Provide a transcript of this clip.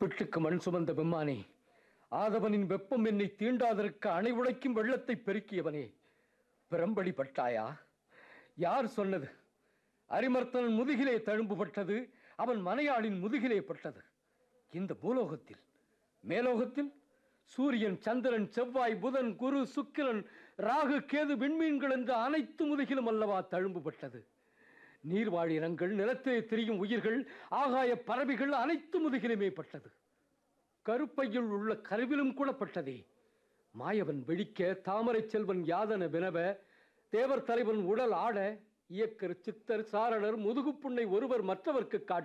பிட்டுக்கு மண் சுமந்த பெம்மானே ஆதவனின் வெப்பம் என்னை தீண்டாதிருக்க அணை உடைக்கும் வெள்ளத்தை பெருக்கியவனே பிரம்படி பட்டாயா யார் சொன்னது அரிமர்த்தனன் முதுகிலே தழும்பு பட்டது அவன் மனையாளின் முதுகிலே பட்டது இந்த பூலோகத்தில் மேலோகத்தில் சூரியன் சந்திரன் செவ்வாய் புதன் குரு சுக்கிரன் ராகு கேது விண்மீன்கள் என்ற அனைத்து முதுகிலும் அல்லவா தழும்பு பட்டது நீர்வாழ் இனங்கள் நிலத்திலே திரியும் உயிர்கள் ஆகாய பறவைகள் அனைத்து முதுகிலுமே பட்டது கருப்பையில் உள்ள கருவிலும் கூட பட்டதே மாயவன் வெடிக்க தாமரை செல்வன் யாதன வினவ தேவர் தலைவன் உடல் ஆட இயக்கர் சித்தர் சாரணர் முதுகுப்புண்ணை ஒருவர் மற்றவர்க்கு காட்ட